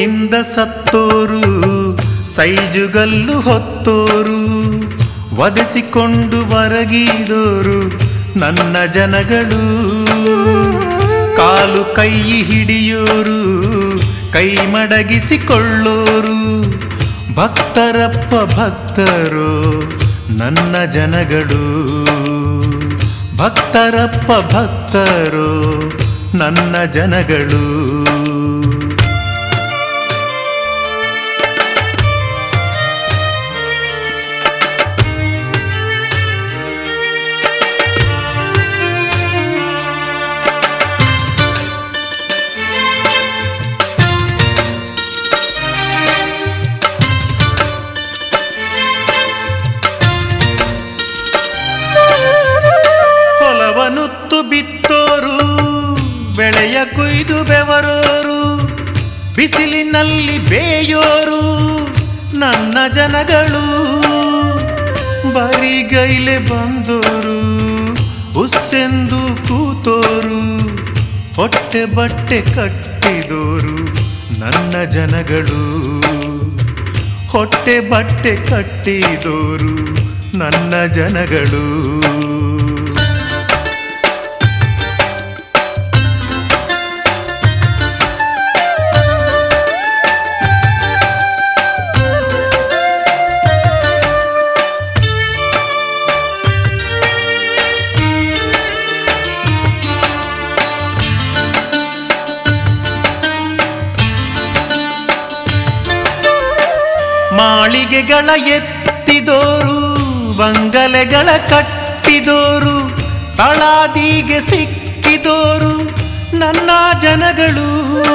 ಹಸಿವಿನಿಂದ ಸತ್ತೋರು ಸೈಜುಗಲ್ಲು ಹೊತ್ತೋರು ವಧಿಸಿಕೊಂಡು ಹೊರಗಿದೋರು ನನ್ನ ಜನಗಳು ಕಾಲು ಕೈ ಹಿಡಿಯೋರು ಕೈ ಮಡಗಿಸಿಕೊಳ್ಳೋರು ಭಕ್ತರಪ್ಪ ಭಕ್ತರು ನನ್ನ ಜನಗಳು ಭಕ್ತರಪ್ಪ ಭಕ್ತರು ನನ್ನ ಜನಗಳು ಹೊಲವನುತ್ತು ಬಿತ್ತೋರು ಬೆಳೆಯ ಕೊಯ್ದು ಬೆವರೋರು ಬಿಸಿಲಿನಲ್ಲಿ ಬೇಯೋರು ನನ್ನ ಜನಗಳು ಬರಿಗೈಲೆ ಬಂದೋರು ಉಸ್ಸೆಂದು ಕೂತೋರು ಹೊಟ್ಟೆ ಬಟ್ಟೆ ಕಟ್ಟಿದೋರು ನನ್ನ ಜನಗಳು ಹೊಟ್ಟೆ ಬಟ್ಟೆ ಕಟ್ಟಿದೋರು ನನ್ನ ಜನಗಳು ಮಾಳಿಗೆಗಳ ಎತ್ತಿದೋರು ಬಂಗಲೆಗಳ ಕಟ್ಟಿದೋರು ತಳಾದಿಗೆ ಸಿಕ್ಕಿದೋರು ನನ್ನ ಜನಗಳು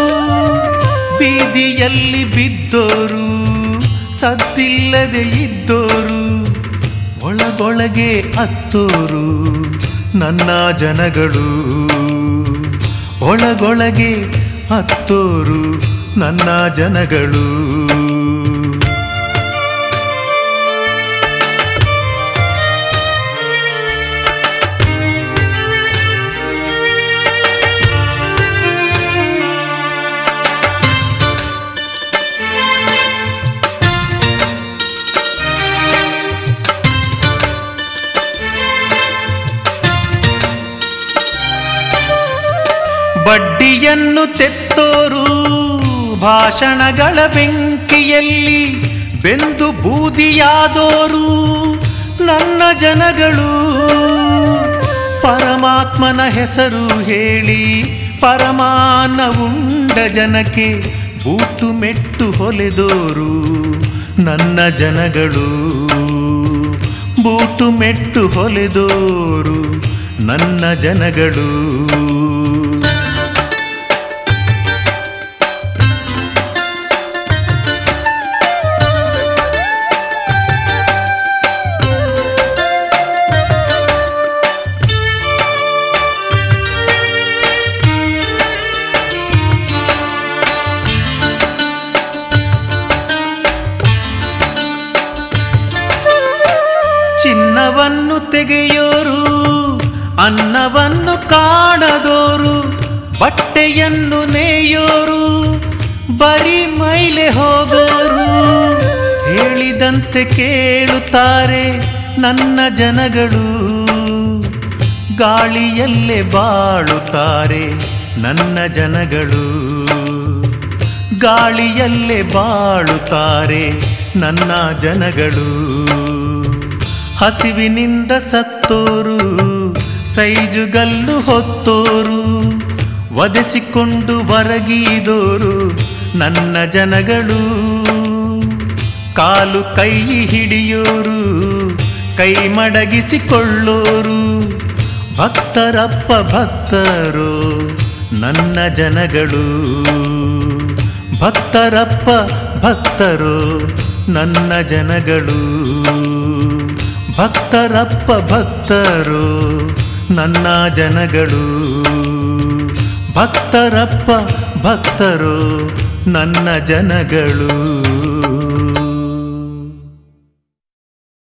ಬೀದಿಯಲ್ಲಿ ಬಿದ್ದೋರು ಸದ್ದಿಲ್ಲದೆ ಇದ್ದೋರು ಒಳಗೊಳಗೆ ಅತ್ತೋರು ನನ್ನ ಜನಗಳು ಒಳಗೊಳಗೆ ಹತ್ತೋರು ನನ್ನ ಜನಗಳು ಬಡ್ಡಿಯನ್ನು ತೆತ್ತೋರು ಭಾಷಣಗಳ ಬೆಂಕಿಯಲ್ಲಿ ಬೆಂದು ಬೂದಿಯಾದೋರು ನನ್ನ ಜನಗಳು ಪರಮಾತ್ಮನ ಹೆಸರು ಹೇಳಿ ಪರಮಾನ ಉಂಡ ಜನಕ್ಕೆ ಬೂಟು ಮೆಟ್ಟು ಹೊಲೆದೋರು ನನ್ನ ಜನಗಳು ಬೂಟು ಮೆಟ್ಟು ಹೊಲೆದೋರು ನನ್ನ ಜನಗಳು ಚಿನ್ನವನ್ನು ತೆಗೆಯೋರು ಅನ್ನವನ್ನು ಕಾಣದೋರು ಬಟ್ಟೆಯನ್ನು ನೇಯೋರು ಬರಿ ಮೈಲೆ ಹೋಗೋರು ಹೇಳಿದಂತೆ ಕೇಳುತ್ತಾರೆ ನನ್ನ ಜನಗಳು ಗಾಳಿಯಲ್ಲೇ ಬಾಳುತ್ತಾರೆ ನನ್ನ ಜನಗಳು ಗಾಳಿಯಲ್ಲೇ ಬಾಳುತ್ತಾರೆ ನನ್ನ ಜನಗಳು ಹಸಿವಿನಿಂದ ಸತ್ತೋರು ಸೈಜುಗಲ್ಲು ಹೊತ್ತೋರು ವಧಿಸಿಕೊಂಡು ಹೊರಗಿದೋರು ನನ್ನ ಜನಗಳು ಕಾಲು ಕೈ ಹಿಡಿಯೋರು ಕೈ ಮಡಗಿಸಿಕೊಳ್ಳೋರು ಭಕ್ತರಪ್ಪ ಭಕ್ತರು ನನ್ನ ಜನಗಳು ಭಕ್ತರಪ್ಪ ಭಕ್ತರು ನನ್ನ ಜನಗಳು ಭಕ್ತರಪ್ಪ ಭಕ್ತರು ನನ್ನ ಜನಗಳು ಭಕ್ತರಪ್ಪ ಭಕ್ತರು ನನ್ನ ಜನಗಳು